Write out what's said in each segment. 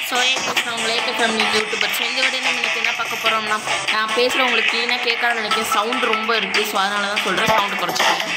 So உங்களை ஏக்க family YouTuber so இந்த விட நம்ம இன்னைக்கு என்ன பார்க்க போகிறோம்னா நான் பேசுகிற உங்களுக்கு க்ளீனாக கேட்காத நினைக்கிறேன் சவுண்ட் ரொம்ப இருக்குது ஸோ அதனால தான் சொல்கிறேன் சவுண்டு குறைச்சிக்கோங்க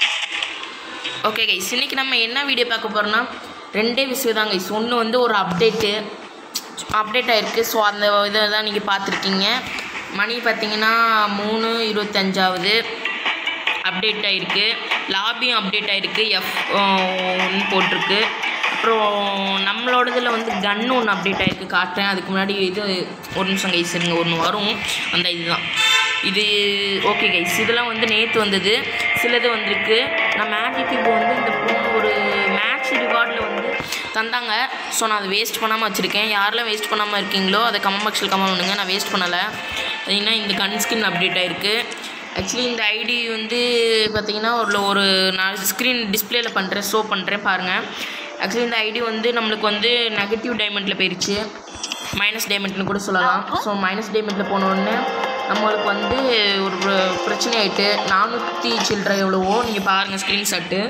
ஓகே கைஸ் இன்னைக்கு நம்ம என்ன வீடியோ பார்க்க போகிறோம்னா ரெண்டே விஷயம் தான் கைஸ் ஒன்று வந்து ஒரு அப்டேட்டு அப்டேட் ஆகிருக்கு ஸோ அந்த இதை தான் நீங்கள் பார்த்துருக்கீங்க மணி பார்த்தீங்கன்னா மூணு இருபத்தஞ்சாவது அப்டேட் ஆகிருக்கு லாபியும் அப்டேட் ஆகிருக்கு எஃப் ஒன்று போட்டிருக்கு அப்புறம் நம்மளோடதில் வந்து கன்று ஒன்று அப்டேட் ஆகிருக்கு காட்டுறேன் அதுக்கு முன்னாடி இது ஒரு நிமிஷம் கைஸ் இருங்க ஒன்று வரும் அந்த இதுதான் இது ஓகே கைஸ் இதெல்லாம் வந்து நேற்று வந்தது சிலது வந்திருக்கு நான் மேஜிக் இப்போ வந்து இந்த ஃபோன் ஒரு மேட்ச் ரிவார்டில் வந்து தந்தாங்க ஸோ நான் அதை வேஸ்ட் பண்ணாமல் வச்சுருக்கேன் யாரெல்லாம் வேஸ்ட் பண்ணாமல் இருக்கீங்களோ அதை கமெண்ட் பாக்ஸில் கமெண்ட் பண்ணுங்க நான் வேஸ்ட் பண்ணலை பார்த்தீங்கன்னா இந்த கன் ஸ்கின் அப்டேட் ஆகிருக்கு ஆக்சுவலி இந்த ஐடி வந்து பார்த்தீங்கன்னா ஒரு ஒரு நான் ஸ்க்ரீன் டிஸ்பிளேல பண்ணுறேன் ஷோ பண்ணுறேன் பாருங்கள் ஆக்சுவலி இந்த ஐடி வந்து நம்மளுக்கு வந்து நெகட்டிவ் டைமண்டில் போயிடுச்சு மைனஸ் டைமண்ட்னு கூட சொல்லலாம் ஸோ மைனஸ் டைமண்டில் போன உடனே நம்மளுக்கு வந்து ஒரு பிர- பிரச்சனை ஆகிட்டு நானூற்றி சில்லற எவ்வளவோ நீங்கள் பாருங்கள் ஸ்க்ரீன்ஷாட்டு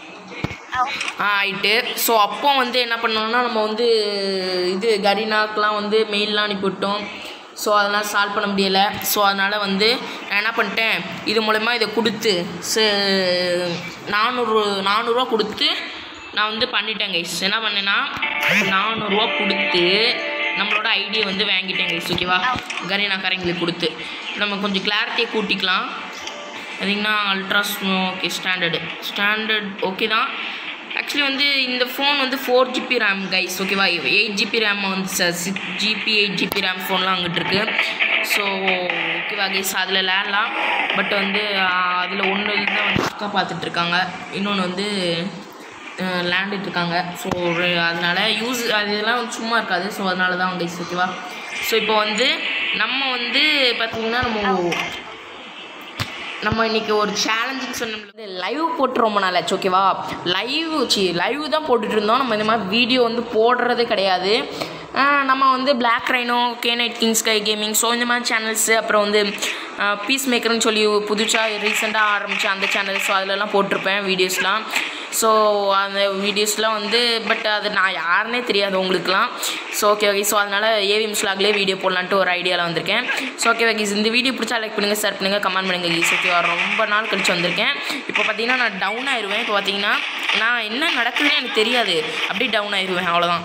ஆயிட்டு ஸோ அப்போ வந்து என்ன பண்ணோம்னா நம்ம வந்து இது கரீனாக்கெலாம் வந்து மெயிலெலாம் அனுப்பிவிட்டோம் ஸோ அதெல்லாம் சால்வ் பண்ண முடியலை ஸோ அதனால் வந்து நான் என்ன பண்ணிட்டேன் இது மூலமா இதை கொடுத்து ச நானூறு நானூறுரூவா கொடுத்து நான் வந்து பண்ணிட்டேன் கைஸ் என்ன பண்ணேன்னா நானூறுரூவா கொடுத்து நம்மளோட ஐடியை வந்து வாங்கிட்டேன் கைஸ் ஓகேவா கரீனாக்காரங்களுக்கு கொடுத்து நம்ம கொஞ்சம் கிளாரிட்டியை கூட்டிக்கலாம் பார்த்தீங்கன்னா ultra okay standard standard okay தான் ஆக்சுவலி வந்து இந்த ஃபோன் வந்து ஃபோர் ஜிபி ரேம் கைஸ் ஓகேவா எயிட் ஜிபி ரேம் வந்து six GB eight GB RAM ஃபோன்லாம் அங்கிட்டு இருக்கு ஸோ ஓகேவா கைஸ் அதில் லேண்ட்லாம் பட் வந்து அதில் ஒன்று தான் வந்து அக்கா பார்த்துட்ருக்காங்க இன்னொன்று வந்து லேண்டுட்டு இருக்காங்க ஸோ அதனால் யூஸ் அது இதெல்லாம் வந்து சும்மா இருக்காது ஸோ அதனால தான் கைஸ் ஓகேவா ஸோ இப்போ வந்து நம்ம வந்து பார்த்திங்கன்னா நம்ம நம்ம இன்னைக்கு ஒரு சேலஞ்சுன்னு சொன்னோம்ல லைவ் போட்டு ரொம்ப நாள் ஆச்சு ஓகேவா லைவ் சி லைவ் தான் போட்டுட்டு இருந்தோம் நம்ம இந்த மாதிரி வீடியோ வந்து போடுறதே கிடையாது ஆஹ் நம்ம வந்து black rhino K night king sky gaming so இந்த மாதிரி சேனல்ஸு அப்புறம் வந்து பீஸ் மேக்கர்னு சொல்லி புதுசாக ரீசெண்டாக ஆரம்பித்த அந்த சேனல் ஸோ அதிலலாம் போட்டிருப்பேன் வீடியோஸ்லாம் ஸோ அந்த வீடியோஸ்லாம் வந்து பட் அது நான் யாருன்னே தெரியாது உங்களுக்குலாம் ஸோ ஓகே ஓகே ஸோ அதனால் ஏவிஎம் ஸ்லாக்லேயே வீடியோ போடலான்ட்டு ஒரு ஐடியாவில் வந்திருக்கேன் ஸோ ஓகே ஓகே இந்த வீடியோ பிடிச்சா லைக் பண்ணுங்கள் ஷேர் பண்ணுங்கள் கமெண்ட் பண்ணுங்கள் கீஸ் ஓகே ரொம்ப நாள் கழிச்சு வந்திருக்கேன் இப்போ பார்த்தீங்கன்னா நான் டவுன் ஆயிடுவேன் இப்போ பார்த்தீங்கன்னா நான் என்ன நடக்குதுன்னு எனக்கு தெரியாது அப்படியே டவுன் ஆயிடுவேன் அவ்வளோதான்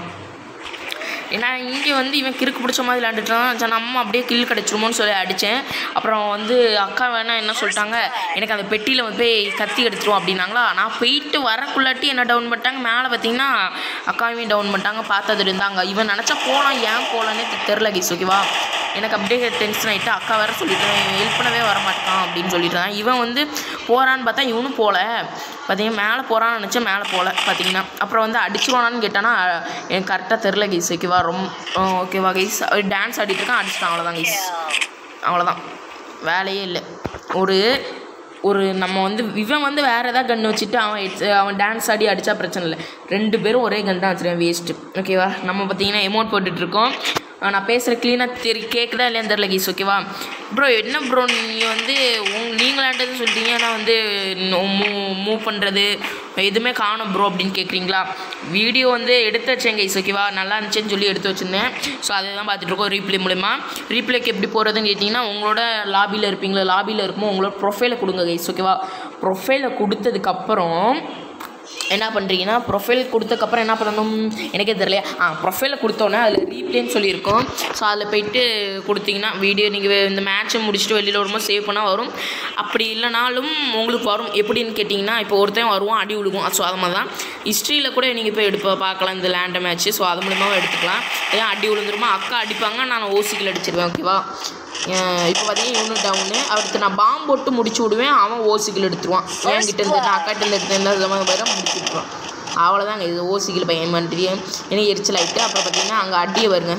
ஏன்னா இங்கே வந்து இவன் கிறுக்கு பிடிச்ச மாதிரி விளாண்டுட்டான் சரி நம்ம அப்படியே கில் கிடச்சிருமோன்னு சொல்லி அடித்தேன் அப்புறம் வந்து அக்கா வேணா என்ன சொல்லிட்டாங்க எனக்கு அந்த பெட்டியில் வந்து போய் கத்தி எடுத்துருவோம் அப்படின்னாங்களா நான் போயிட்டு வரக்குள்ளாட்டி என்ன டவுன் பண்ணிட்டாங்க மேலே பார்த்தீங்கன்னா அக்காவையும் டவுன் பண்ணிட்டாங்க பார்த்தது இருந்தாங்க இவன் நினச்சா போகலாம் ஏன் போகலான்னே தெரில கைஸ் ஓகேவா எனக்கு அப்படியே டென்ஷன் ஆகிட்டு அக்கா வேற சொல்லிட்டு ஹெல்ப் பண்ணவே வர மாட்டான் அப்படின்னு சொல்லிட்டு இருந்தான் இவன் வந்து போகிறான்னு பார்த்தா இவனும் போகல பார்த்தீங்கன்னா மேலே போகிறான்னு நினச்சேன் மேலே போகல பார்த்தீங்கன்னா அப்புறம் வந்து அடிச்சிருவானான்னு கேட்டானா எனக்கு கரெக்டாக தெரில கைஸ் ஓகேவா ரொம்ப ஓகேவா கைஸ் டான்ஸ் ஆடிட்டு இருக்கான் அடிச்சிட்டான் அவ்வளோதான் கைஸ் அவ்வளோதான் வேலையே இல்லை ஒரு ஒரு நம்ம வந்து இவன் வந்து வேறு ஏதாவது கன்று வச்சுட்டு அவன் எடுத்து- அவன் டான்ஸ் ஆடி அடித்தா பிரச்சனை இல்லை ரெண்டு பேரும் ஒரே கன் தான் வச்சுருக்கேன் வேஸ்ட்டு ஓகேவா நம்ம பார்த்தீங்கன்னா எமௌண்ட் போட்டுட்ருக்கோம் நான் பேசுகிற க்ளீனாக தெரி கேட்குதா இல்லையான்னு தெரில கீஸ் ஓகேவா ப்ரோ என்ன ப்ரோ நீங்கள் வந்து உங் நீங்களாண்டது சொல்லிட்டீங்க நான் வந்து மூவ் மூவ் பண்ணுறது எதுவுமே காணும் ப்ரோ அப்படின்னு கேட்குறீங்களா வீடியோ வந்து எடுத்து வச்சேன் கைஸ் ஓகேவா நல்லா இருந்துச்சுன்னு சொல்லி எடுத்து வச்சுருந்தேன் ஸோ அதை தான் பார்த்துட்ருக்கோம் ரீப்ளே மூலிமா ரீப்ளேக்கு எப்படி போகிறதுன்னு கேட்டிங்கன்னா உங்களோட லாபியில் இருப்பீங்களா லாபியில் இருக்குமோ உங்களோட ப்ரொஃபைலை கொடுங்க கைஸ் ஓகேவா ப்ரொஃபைலை கொடுத்ததுக்கப்புறம் என்ன பண்ணுறீங்கன்னா ப்ரொஃபைல் கொடுத்தக்கப்புறம் என்ன பண்ணணும் எனக்கே தெரியலையா ஆ ப்ரொஃபைலை கொடுத்தோன்னே அதில் ரீப்ளேன்னு சொல்லியிருக்கோம் ஸோ அதில் போயிட்டு கொடுத்தீங்கன்னா வீடியோ நீங்கள் இந்த மேட்ச்சை முடிச்சுட்டு வெளியில் வரும்போது சேவ் பண்ணால் வரும் அப்படி இல்லைனாலும் உங்களுக்கு வரும் எப்படின்னு கேட்டிங்கன்னா இப்போ ஒருத்தன் வருவான் அடி விழுகும் ஸோ அது மாதிரி தான் ஹிஸ்ட்ரியில் கூட நீங்கள் போய் எடுப்ப பார்க்கலாம் இந்த லேண்ட் மேட்ச்சு ஸோ அது மூலியமாக எடுத்துக்கலாம் ஏன் அடி விழுந்துருமா அக்கா அடிப்பாங்க நான் ஓசிக்கில் அடிச்சிருவேன் ஓகேவா இப்போ பார்த்தீங்கன்னா இவனு டவுனு அவருக்கு நான் பாம்பு போட்டு முடிச்சு விடுவேன் அவன் ஓசிக்கில் எடுத்துருவான் என்கிட்ட இருந்து நான் அக்காட்ட இருந்து எடுத்து எல்லா சமயம் பேரும் முடிச்சு விட்ருவான் அவ்வளோதாங்க இது ஓசிக்கில் பையன் பண்ணுறது எனக்கு எரிச்சல் ஆகிட்டு அப்புறம் பார்த்தீங்கன்னா அங்கே அடியை வருங்க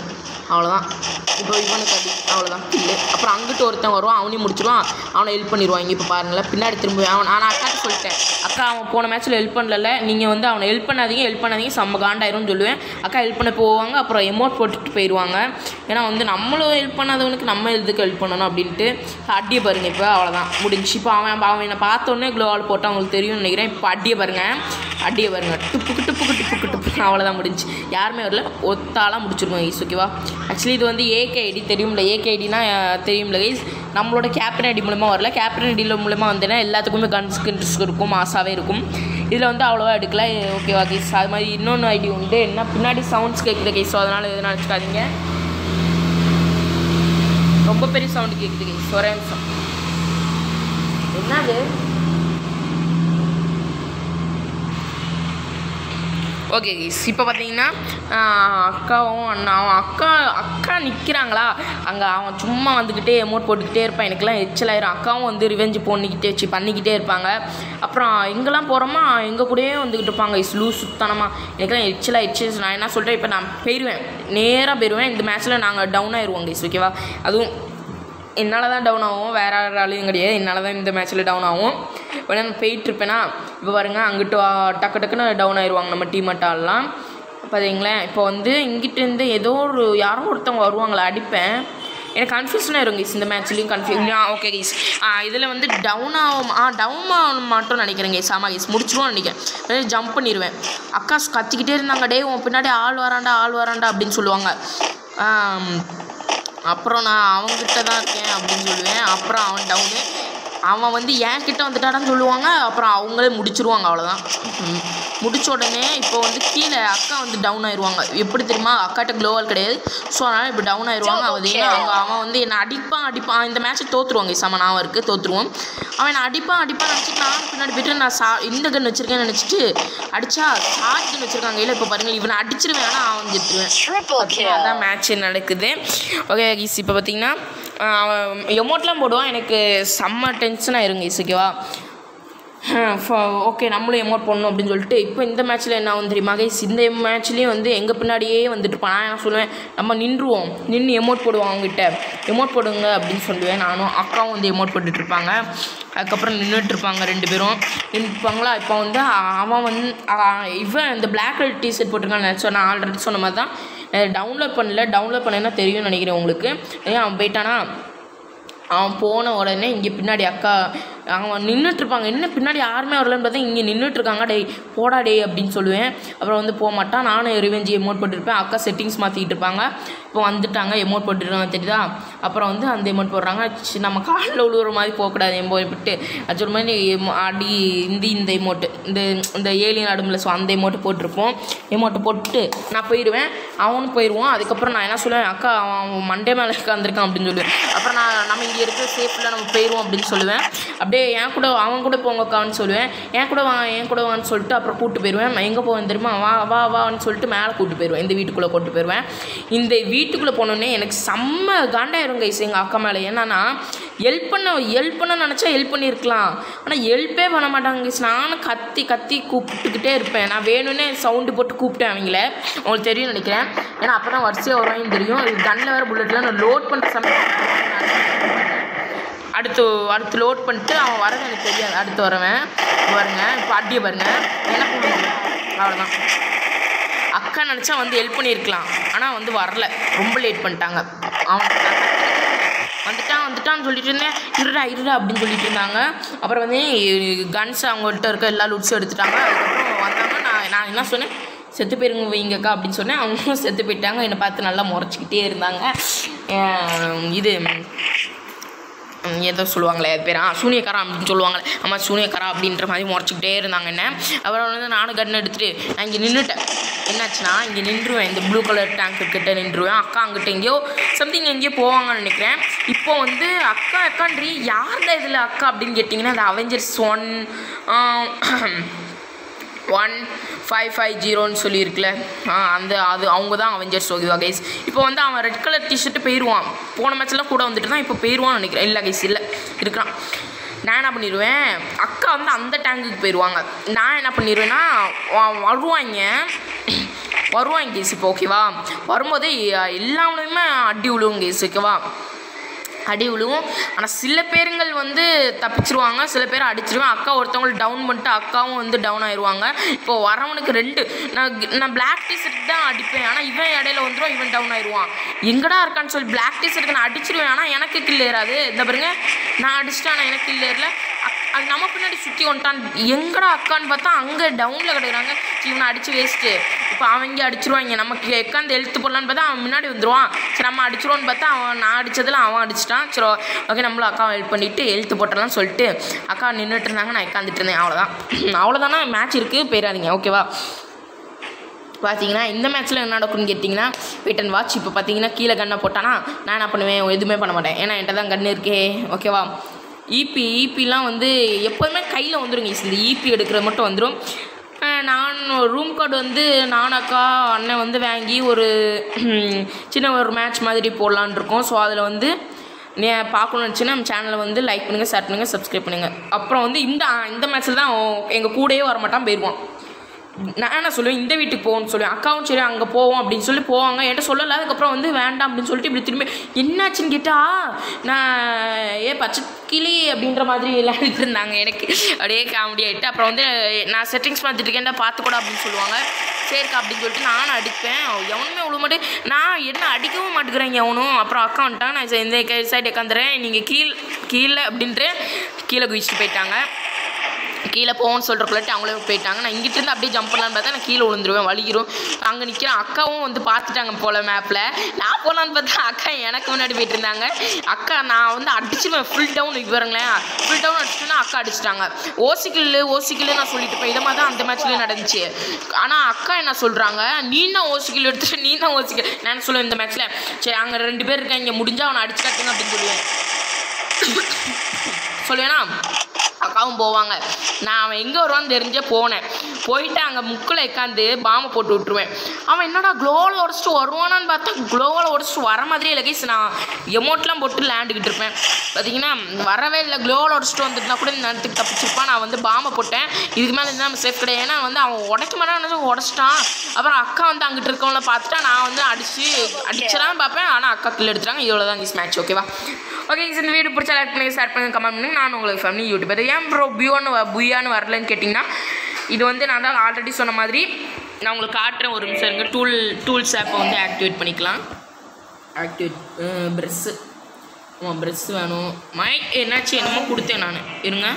அவ்வளோதான் இப்போ இவனுக்கு அடி அவ்வளோதான் கில்லு அப்புறம் அங்கிட்டு ஒருத்தன் வருவான் அவனையும் முடிச்சிருவான் அவனை ஹெல்ப் பண்ணிடுவாங்க இப்போ பாருங்களேன் பின்னாடி திரும்ப அவன் நான் அக்காட்ட சொல்லிட்டேன் அக்கா அவன் போன மேட்ச்சில் ஹெல்ப் பண்ணல நீங்கள் வந்து அவனை ஹெல்ப் பண்ணாதீங்க ஹெல்ப் பண்ணாதீங்க செம்ம காண்டாயிரும்னு சொல்லுவேன் அக்கா ஹெல்ப் பண்ண போவாங்க அப்புறம் எமௌண்ட் போட்டுட்டு போயிடுவாங்க ஏன்னா வந்து நம்மளும் ஹெல்ப் பண்ணாதவனுக்கு நம்ம எதுக்கு ஹெல்ப் பண்ணணும் அப்படின்ட்டு அடியை பாருங்க இப்போ அவ்வளோதான் முடிஞ்சு இப்போ அவன் அவன் என்னை பார்த்தோன்னே க்ளோவால் போட்டு அவங்களுக்கு தெரியும்னு நினைக்கிறேன் இப்போ அடியை பாருங்க அடியை பாருங்க டுப்புக்கு டுப்புக்கு டுப்புக்கு டுப்பு அவ்வளோதான் முடிஞ்சு யாருமே வரல ஒத்தாலாம் முடிச்சிருக்கோம் கைஸ் ஓகேவா ஆக்சுவலி இது வந்து ஏகே ஐடி தெரியும்ல ஏகே ஐடினா தெரியும்ல கைஸ் நம்மளோட கேப்டன் ஐடி மூலமாக வரல கேப்டன் ஐடியில் மூலமாக வந்தேன்னா எல்லாத்துக்குமே கன்ஸ் இன்ட்ரெஸ்ட் இருக்கும் மாசாவே இருக்கும் இதில் வந்து அவ்வளோவா எடுக்கல ஓகேவா கைஸ் அது மாதிரி இன்னொன்று ஐடி உண்டு என்ன பின்னாடி சவுண்ட்ஸ் கேட்குது கைஸ் ஸோ அதனால் எதுவும் நினச்சிக்காதீங்க ரொம்ப பெரிய சவுண்டு கேட்குது கைஸ் ஒரே நிமிஷம் என்னது ஓகே கைஸ் இப்போ பார்த்தீங்கன்னா ஆஹ், அக்காவும் அண்ணாவும் அக்கா அக்கா நிற்கிறாங்களா அங்கே அவன் சும்மா வந்துக்கிட்டே எமௌண்ட் போட்டுக்கிட்டே இருப்பான் எனக்குலாம் எச்சலாயிரும் அக்காவும் வந்து ரிவெஞ்சு பண்ணிக்கிட்டே வச்சு பண்ணிக்கிட்டே இருப்பாங்க அப்புறம் எங்கெல்லாம் போகிறோமா எங்கள் கூடயே வந்துக்கிட்டு இருப்பாங்க இஸ் லூ சுத்தனமாக எனக்குலாம் எச்சலாயிடுச்சு நான் என்ன சொல்கிறேன் இப்போ நான் போயிடுவேன் நேராக போயிடுவேன் இந்த மேட்ச்சில் நாங்கள் டவுன் ஆயிடுவோம் கைஸ் ஓகேவா அதுவும் என்னால் தான் டவுன் ஆகும் வேற யாராலையும் கிடையாது என்னால் தான் இந்த மேட்ச்சில் டவுன் ஆகும் வேணா நான் போயிட்டு இருப்பேனா இப்போ பாருங்க அங்கிட்டு வா- டக்கு டக்குன்னு டவுன் ஆயிடுவாங்க நம்ம டீம் ஆடலாம் பார்த்தீங்களேன் இப்போ வந்து இங்கிட்டேருந்து ஏதோ ஒரு யாரோ ஒருத்தவங்க வருவாங்களே அடிப்பேன் எனக்கு கன்ஃபியூஷனாக இருக்கும் கைஸ் இந்த மேட்ச்லேயும் கன்ஃபியூஸ் ஆ ஓகே கைஸ் ஆ இதில் வந்து டவுன் ஆகும் ஆ டவுன் ஆகும் மட்டும் நினைக்கிறேன் கைஸ் ஆமாம் கைஸ் முடிச்சிருவோம் நினைக்கிறேன் ஜம்ப் பண்ணிடுவேன் அக்கா கத்திக்கிட்டே இருந்தாங்க டே உன் பின்னாடி ஆள் வராண்டா ஆள் வராண்டா அப்படின்னு சொல்லுவாங்க ஆம், அப்புறம் நான் அவன்கிட்ட தான் இருக்கேன் அப்படின்னு சொல்லுவேன் அப்புறம் அவன் டவுனு அவன் வந்து என் கிட்ட வந்துட்டாடான்னு சொல்லுவாங்க அப்புறம் அவங்களே முடிச்சிருவாங்க அவ்வளோதான் ம். முடிச்ச உடனே இப்போ வந்து கீழே அக்கா வந்து டவுன் ஆயிடுவாங்க எப்படி தெரியுமா அக்காட்ட க்ளோவல் கிடையாது ஸோ அதனால் இப்போ டவுன் ஆயிடுவாங்க அது ஏன்னா அவங்க அவன் வந்து என்னை அடிப்பான் அடிப்பான் இந்த மேட்ச்சை தோற்றுருவாங்க செம நான் இருக்குது தோற்றுருவோம் அவன் என்னை அடிப்பான் அடிப்பான் நினச்சிட்டு நான் பின்னாடி போயிட்டு நான் சா இந்த கன் வச்சிருக்கேன்னு நினச்சிட்டு அடிச்சா ஷார்ட் கன் வச்சிருக்காங்க இல்லை இப்போ பாருங்கள் இவனை அடிச்சிருவேன் ஆனால் அவன் செத்துருவேன் Triple kill. அதான் மேட்ச் நடக்குது ஓகே கீஸ் இப்போ பார்த்தீங்கன்னா ஆஹ் அவன் எமௌண்ட்லாம் போடுவான் எனக்கு செம்ம டென்ஷனாக இருங்க கீஸ் ஓகேவா ஓகே நம்மளும் எமௌண்ட் போடணும் அப்படின்னு சொல்லிட்டு இப்போ இந்த மேட்ச்சில் என்ன ஆகும் தெரியுமா கைஸ் இந்த மேட்ச்லேயும் வந்து எங்கள் பின்னாடியே வந்துட்டு இருப்பான் நான் என்ன சொல்லுவேன் நம்ம நின்றுவோம் நின்று எமௌண்ட் போடுவோம் அவங்ககிட்ட எமௌண்ட் போடுங்க அப்படின்னு சொல்லுவேன் நானும் அக்காவும் வந்து எமௌண்ட் போட்டுட்டு இருப்பாங்க அதுக்கப்புறம் நின்றுட்டு இருப்பாங்க ரெண்டு பேரும் நின்றுப்பாங்களா இப்போ வந்து அவன் வந்து அவன் இவன் இந்த பிளாக் கலர் டிஷர்ட் போட்டிருக்கான்னு நினச்சோம் நான் ஆல்ரெடி சொன்ன மாதிரி தான் டவுன்லோட் பண்ணல டவுன்லோட் பண்ணேன்னா தெரியும்னு நினைக்கிறேன் உங்களுக்கு ஏன் அவன் போயிட்டானா அவன் போன உடனே இங்கே பின்னாடி அக்கா அவன் நின்றுட்டுருப்பாங்க என்ன பின்னாடி யாருமே வரலன்னு பார்த்தா இங்கே நின்றுட்டுருக்காங்க டேய் போடா டேய் அப்படின்னு சொல்லுவேன் அப்புறம் வந்து போக மாட்டான் நானும் ரிவெஞ்சி எமௌண்ட் போட்டுருப்பேன் அக்கா செட்டிங்ஸ் மாற்றிக்கிட்டு இருப்பாங்க இப்போ வந்துட்டாங்க எமௌண்ட் போட்டுருக்காங்க தெரியுதா அப்புறம் வந்து அந்த எமௌண்ட் போடுறாங்க சி, நம்ம காலில் விழுவுற மாதிரி போகக்கூடாது எமௌண்ட் விட்டு அது ஒரு மாதிரி emo- அடி இந்த இந்த எமௌண்ட்டு இந்த இந்த ஏலியன் ஆடுமில்ல ஸோ அந்த எமௌண்ட்டு போட்டிருப்போம் எமௌண்ட்டு போட்டு நான் போயிடுவேன் அவனும் போயிடுவான் அதுக்கப்புறம் நான் என்ன சொல்லுவேன் அக்கா அவன் அவன் மண்டே மேலே உட்காந்துருக்கான் அப்படின்னு சொல்லுவேன் அப்புறம் நான் நம்ம இங்கே இருக்கிற சேஃபில் நம்ம போயிடுவோம் அப்படின்னு சொல்லுவேன் அப்படியே என் கூட அவன் கூட போங்கக்கான்னு சொல்லுவேன் என் கூட வா என் கூட வான்னு சொல்லிட்டு அப்புறம் கூப்பிட்டு போயிடுவேன் எங்கே போவேன் தெரியுமா வா வா வான்னு சொல்லிட்டு மேலே கூப்பிட்டு போயிடுவேன் இந்த வீட்டுக்குள்ளே கூட்டு போயிடுவேன் இந்த வீட்டுக்குள்ளே போனோடனே எனக்கு செம்ம காண்டாயிரும் கைஸ் எங்கள் அக்கா மேலே என்னன்னா ஹெல்ப் பண்ண ஹெல்ப் பண்ண நினச்சா ஹெல்ப் பண்ணியிருக்கலாம் ஆனால் ஹெல்ப்பே பண்ண மாட்டாங்க கைஸ் நானும் கத்தி கத்தி கூப்பிட்டுக்கிட்டே இருப்பேன் நான் வேணும்னே சவுண்டு போட்டு கூப்பிட்டேன் அவங்கள உங்களுக்கு தெரியும் நினைக்கிறேன் ஏன்னா அப்போ தான் வரிசையாக வருவாங்க தெரியும் கன்னில் வேறு புல்லட்டில் நான் லோட் பண்ணுற சமயம் அடுத்து அடுத்து லோட் பண்ணிட்டு அவன் வரது எனக்கு தெரியாது அடுத்து வரவன் பாருங்க இப்போ அடியை பாருங்க என்ன பண்ணுங்க அவ்வளோதான் அக்கா நினச்சா வந்து ஹெல்ப் பண்ணியிருக்கலாம் ஆனால் வந்து வரல ரொம்ப லேட் பண்ணிட்டாங்க அவன் நான் கத்திக்கிட்டே இருந்தேன். வந்துட்டான் வந்துட்டான்னு சொல்லிட்டு இருந்தேன் இருடா இருடா அப்படின்னு சொல்லிட்டு இருந்தாங்க அப்புறம் வந்து கன்ஸ் அவங்கள்ட்ட இருக்க எல்லா லுட்ஸும் எடுத்துட்டாங்க அதுக்கப்புறம் வந்தாங்க நான் நான் என்ன சொன்னேன் செத்து போயிருங்க வைங்கக்கா அப்படின்னு சொன்னேன் அவங்களும் செத்து போயிட்டாங்க என்னை பார்த்து நல்லா முறைச்சிக்கிட்டே இருந்தாங்க அஹ் இது ம், ஏதோ சொல்லுவாங்களே அது பேர் ஆ சூனியக்காரா அப்படின்னு சொல்லுவாங்களே ஆமாம் சூனியக்காரா அப்படின்ற மாதிரி முறைச்சிக்கிட்டே இருந்தாங்க என்ன அப்புறம் வந்து நானும் கன் எடுத்துட்டு நான் இங்கே நின்றுட்டேன் என்னாச்சுன்னா இங்கே நின்றுவேன் இந்த ப்ளூ கலர் டேங்க் கிட்ட நின்றுவேன் அக்கா அங்கிட்ட எங்கேயோ சம்திங் எங்கேயோ போவாங்கன்னு நினைக்கிறேன் இப்போ வந்து அக்கா அக்கான்றி யார்தான் இதில் அக்கா அப்படின்னு கேட்டிங்கன்னா அது Avengers one one five five ஜீரோன்னு சொல்லியிருக்குல ஆ அந்த அது அவங்க தான் அவெஞ்சர்ஸ் ஓகேவா கைஸ் இப்போ வந்து அவன் ரெட் கலர் டிஷர்ட்டு போயிடுவான் போன மேட்ச்லாம் கூட வந்துட்டு தான் இப்போ போயிடுவான்னு நினைக்கிறேன் இல்லை கைஸ் இல்லை இருக்கிறான் நான் என்ன பண்ணிடுவேன் அக்கா வந்து அந்த டேங்குக்கு போயிடுவாங்க நான் என்ன பண்ணிடுவேன்னா வ- வருவாங்க வருவாங்க கேஸ் இப்போ ஓகேவா வரும்போதே எல்லாமே அடி விழுவும் கேஸ் ஓகேவா அடி விழுவும் ஆனால் சில பேருங்கள் வந்து தப்பிச்சிருவாங்க சில பேர் அடிச்சிருவேன் அக்கா ஒருத்தவங்களை டவுன் பண்ணிட்டு அக்காவும் வந்து டவுன் ஆயிடுவாங்க இப்போ வரவனுக்கு ரெண்டு நான் க- நான் பிளாக் டிஷர்ட் தான் அடிப்பேன் ஆனால் இவன் இடையில வந்துடும் இவன் டவுன் ஆயிடுவான் எங்கடா இருக்கான்னு சொல்லி பிளாக் டிஷர்ட்டுக்கு நான் அடிச்சிருவேன் ஆனால் எனக்கு கில் ஏறாது இந்த பாருங்க நான் அடிச்சிட்டேன் ஆனால் எனக்கு கில் ஏறல அக்- அது நம்ம பின்னாடி சுற்றி வந்துட்டான் எங்கடா அக்கான்னு பார்த்தா அங்கே டவுனில் கிடக்குறாங்க சரி, இவனை அடிச்சு வேஸ்ட்டு இப்போ அவங்க அடிச்சிருவாங்க நமக்கு எக்காந்து எழுத்து போடலான்னு பார்த்தா அவன் முன்னாடி வந்துடுவான் சரி நம்ம அடிச்சிருவோன்னு பார்த்தா அவன் நான் அடிச்சதில் அவன் அடிச்சிட்டான் சரி ஓகே நம்மளும் அக்காவை ஹெல்ப் பண்ணிவிட்டு எழுத்து போட்டலாம்னு சொல்லிட்டு அக்கா நின்றுட்டு இருந்தாங்க நான் உட்காந்துட்டு இருந்தேன் அவ்வளோதான் அவ்வளோதானா மேட்ச் இருக்குது போயிடாதீங்க ஓகேவா பார்த்தீங்கன்னா இந்த மேட்ச்சில் என்ன நடக்கும்னு கேட்டிங்கன்னா வெயிட் அண்ட் வாட்ச் இப்போ பார்த்தீங்கன்னா கீழே கன்னை போட்டானா நான் என்ன பண்ணுவேன் எதுவுமே பண்ண மாட்டேன் ஏன்னா என்கிட்ட தான் கன் இருக்கே ஓகேவா ஈபி ஈபிலாம் வந்து எப்போதுமே கையில் வந்துருங்க இந்த ஈபி எடுக்கிறது மட்டும் வந்துடும் நான் ரூம் கார்டு வந்து நான் அக்கா அண்ணன் வந்து வாங்கி ஒரு சின்ன ஒரு மேட்ச் மாதிரி போடலான்னு இருக்கோம் ஸோ அதில் வந்து நீ பார்க்கணும்னு நினச்சின்னா நம்ம சேனலை வந்து லைக் பண்ணுங்கள் ஷேர் பண்ணுங்கள் சப்ஸ்கிரைப் பண்ணுங்கள் அப்புறம் வந்து இந்த இந்த மேட்ச்சில் தான் எங்கள் கூடயே வரமாட்டான் போயிடுவான் நான் என்ன சொல்லுவேன் இந்த வீட்டுக்கு போகணும்னு சொல்லுவேன் அக்காவும் சரி அங்கே போவோம் அப்படின்னு சொல்லி போவாங்க என்கிட்ட சொல்லல அதுக்கப்புறம் வந்து வேண்டாம் அப்படின்னு சொல்லிட்டு இப்படி திரும்பி என்னாச்சுன்னு கேட்டா நான் ஏ பச்சை கிளி அப்படின்ற மாதிரி விளையாடிட்டு இருந்தாங்க எனக்கு அப்படியே காமெடி ஆகிட்டு அப்புறம் வந்து நான் செட்டிங்ஸ் பார்த்துட்டு இருக்கேன்டா பார்த்து கூட அப்படின்னு சொல்லுவாங்க சரிக்கா அப்படின்னு சொல்லிட்டு நானும் அடிப்பேன் எவனுமே விழ மாட்டேன் நான் என்ன அடிக்கவும் மாட்டேங்கிறேன் எவனும் அப்புறம் அக்கா வந்துட்டாங்க நான் சரி, இந்த சைடு உட்காந்துறேன் நீங்கள் கீழ் கீழே அப்படின்ட்டு கீழே குதிச்சுட்டு போயிட்டாங்க கீழே போவோம்னு சொல்கிறக்குள்ளாட்டி அவங்களே போயிட்டாங்க நான் இங்கிட்ட இருந்து அப்படியே ஜம்ப் பண்ணலான்னு பார்த்தா நான் கீழே விழுந்துருவேன் வலிக்கிறோம் அங்கே நிற்கிறேன் அக்காவும் வந்து பார்த்துட்டாங்க போல மேப்பில் நான் போகலான்னு பார்த்தா அக்கா எனக்கு முன்னாடி போயிட்டு இருந்தாங்க அக்கா நான் வந்து அடிச்சிருவேன் ஃபுல் டவுன் இது பாருங்களேன் ஃபுல் டவுன் அடிச்சுட்டுனா அக்கா அடிச்சிட்டாங்க ஓசிக்கில் ஓசிக்கில் நான் சொல்லிட்டு போய் இதை மாதிரி தான் அந்த மேட்ச்லேயும் நடந்துச்சு ஆனால் அக்கா என்ன சொல்கிறாங்க நீ தான் ஓசிக்கில் எடுத்துட்டு நீ தான் ஓசிக்கில் நான் என்ன சொல்லுவேன் இந்த மேட்ச்சில் சரி அங்கே ரெண்டு பேர் இருக்காங்க முடிஞ்சா அவனை அடிச்சு காட்டுங்க அப்படின்னு சொல்லுவேன் சொல்லுவேனா அக்காவும் போவாங்க நான் அவன் எங்கே வருவான்னு தெரிஞ்சே போனேன் போயிட்டு அங்கே முக்கில் உட்காந்து பாம்பை போட்டு விட்ருவேன் அவன் என்னடா க்ளோவில் உடச்சிட்டு வருவானான்னு பார்த்தா க்ளோவில் உடச்சிட்டு வர மாதிரியே இல்லை கைஸ் நான் எமௌண்ட்லாம் போட்டு லேண்டுக்கிட்டு இருப்பேன் பார்த்தீங்கன்னா வரவே இல்லை க்ளோவில் உடச்சிட்டு வந்துட்டுனா கூட இந்த நேரத்துக்கு தப்பிச்சிருப்பான் நான் வந்து பாம்பை போட்டேன் இதுக்கு மேலே இருந்தால் நம்ம சேஃப் கிடையாது ஏன்னா வந்து அவன் உடைக்க மாட்டான் உடச்சிட்டான் அப்புறம் அக்கா வந்து அங்கிட்டு இருக்கவங்கள பார்த்துட்டா நான் வந்து அடிச்சு அடிச்சலாம் பார்ப்பேன் ஆனால் அக்கா கில் எடுத்துட்டாங்க இவ்வளோ தான் இஸ் மேட்ச் ஓகேவா ஓகே இந்த வீடியோ பிடிச்சா லைக் பண்ணுங்க ஷேர் பண்ணுங்க கமெண்ட் பண்ணுங்க நான் உங்களுக்கு ஃபேமிலி யூடியூபர் ஏன் ப்ரோ பியூன்னு புயான்னு வரலன்னு கேட்டிங்கன்னா இது வந்து நான் தான் ஆல்ரெடி சொன்ன மாதிரி நான் உங்களுக்கு காட்டுறேன் ஒரு நிமிஷம் இருங்க டூல் டூல்ஸ் ஆப்பை வந்து ஆக்டிவேட் பண்ணிக்கலாம் ஆக்டிவேட் ப்ரெஸ்ஸு ஆமாம் ப்ரெஸ் வேணும் மைக் என்னாச்சு என்னமோ கொடுத்தேன் நான் இருங்க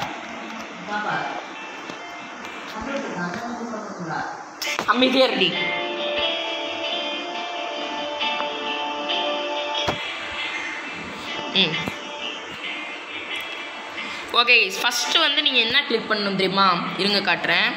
அமைதியாக ரெடி ம் ஓகே ஃபஸ்ட்டு வந்து நீங்கள் என்ன கிளிக் பண்ணணும் தெரியுமா இருங்க காட்டுறேன்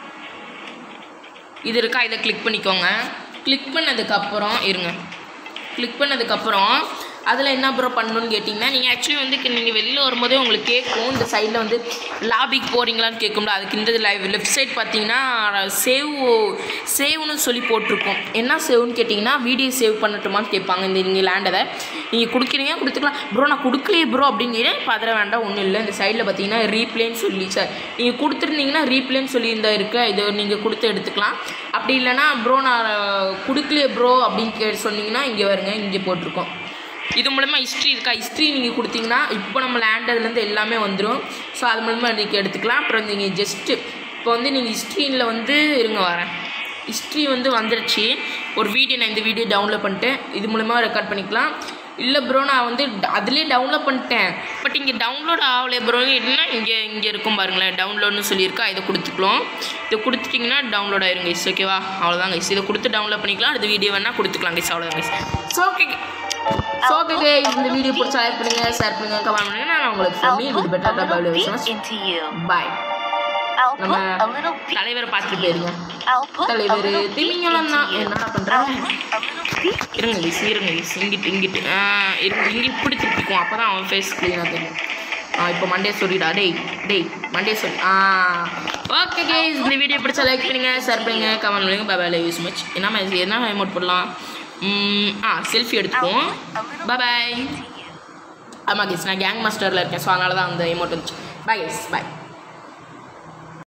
இது இருக்கா இதை கிளிக் பண்ணிக்கோங்க கிளிக் பண்ணதுக்கப்புறம் இருங்க கிளிக் பண்ணதுக்கப்புறம் அதில் என்ன ப்ரோ பண்ணணும்னு கேட்டிங்கன்னா நீங்கள் ஆக்சுவலி வந்து நீங்கள் வெளியில் வரும்போதே உங்களுக்கு கேட்கும் இந்த சைடில் வந்து லாபிக்கு போகிறீங்களான்னு கேட்கும்ல அதுக்கு இந்த லைவ் லெஃப்ட் சைட் பார்த்தீங்கன்னா சேவ் சேவ்னு சொல்லி போட்டிருக்கோம் என்ன சேவ்னு கேட்டிங்கன்னா வீடியோ சேவ் பண்ணட்டுமான்னு கேட்பாங்க இந்த நீங்கள் லேண்டதை நீங்கள் கொடுக்குறீங்க கொடுத்துக்கலாம் ப்ரோ நான் கொடுக்கலையே ப்ரோ அப்படிங்கிறேன் இப்போ அதில் வேண்டாம் ஒன்றும் இல்லை இந்த சைடில் பார்த்தீங்கன்னா ரீப்ளேன்னு சொல்லி சார் நீங்கள் கொடுத்துருந்தீங்கன்னா ரீப்ளேன்னு சொல்லி இந்த இருக்க இதை நீங்கள் கொடுத்து எடுத்துக்கலாம் அப்படி இல்லைன்னா ப்ரோ நான் கொடுக்கலையே ப்ரோ அப்படின்னு கே சொன்னீங்கன்னா இங்கே வருங்க இங்கே போட்டிருக்கோம் இது மூலமா ஹிஸ்ட்ரி இருக்கா ஹிஸ்ட்ரி நீங்கள் கொடுத்தீங்கன்னா இப்போ நம்ம லேண்டதுலேருந்து எல்லாமே வந்துடும் ஸோ அது மூலமா நீங்கள் எடுத்துக்கலாம் அப்புறம் நீங்கள் ஜஸ்ட்டு இப்போ வந்து நீங்கள் ஹிஸ்ட்ரியில் வந்து இருங்க வரேன் ஹிஸ்ட்ரி வந்து வந்துருச்சு ஒரு வீடியோ நான் இந்த வீடியோ டவுன்லோட் பண்ணிட்டேன் இது மூலமா ரெக்கார்ட் பண்ணிக்கலாம் இல்லை ப்ரோ நான் வந்து ட- அதுலேயே டவுன்லோட் பண்ணிட்டேன் பட் இங்கே டவுன்லோட் ஆகலையே ப்ரோ என்ன இங்கே இங்கே இருக்கும் பாருங்களேன் டவுன்லோட்னு சொல்லியிருக்கா இதை கொடுத்துக்கலாம் இதை கொடுத்துட்டிங்கன்னா டவுன்லோட் ஆயிரும் கைஸ் ஓகேவா அவ்வளோதான் கைஸ் இதை கொடுத்து டவுன்லோட் பண்ணிக்கலாம் அடுத்த வீடியோ வேணால் கொடுத்துக்கலாம் கைஸ் அவ்வளோதான் guys so okay so okay இந்த வீடியோ பிடிச்சா லைக் பண்ணுங்க ஷேர் பண்ணுங்க கமெண்ட் பண்ணுங்க நான் உங்களுக்கு I'll சொல்லி இது put better a little double beat into you. Bye I'll put நம்ம a little beat தலைவரை பார்த்துட்டு into you. போயிருங்க I'll put a தலைவர் little beat திமிங்கலம் into தான் you. என்னடா I'll பண்ணுறாங்க put a little beat இருங்க கைஸ் இருங்க கைஸ் இங்கிட்டு இங்கிட்டு ஆ இருங்க இங்கே இப்படி திருப்பிக்கும் அப்போ தான் அவன் ஃபேஸ் க்ளீனாக தெரியும் ஆ இப்போ மண்டே சொல்லிடா டேய் டேய் மண்டே சொல்லி ஆ ஓகே கைஸ் இந்த வீடியோ பிடிச்சா லைக் பண்ணுங்க ஷேர் பண்ணுங்க கமெண்ட் பண்ணுங்க பை பை யூஸ் மச் என்ன message- என்ன அமௌண்ட் போடலாம் ம், ஆ செல்ஃபி எடுத்துக்குவோம் பாய் into you. ஆமாம் கைஸ் நான் கேங் மாஸ்டரில் இருக்கேன் ஸோ அதனால தான் அந்த அமௌண்ட் வந்துச்சு பாய் கைஸ் பாய்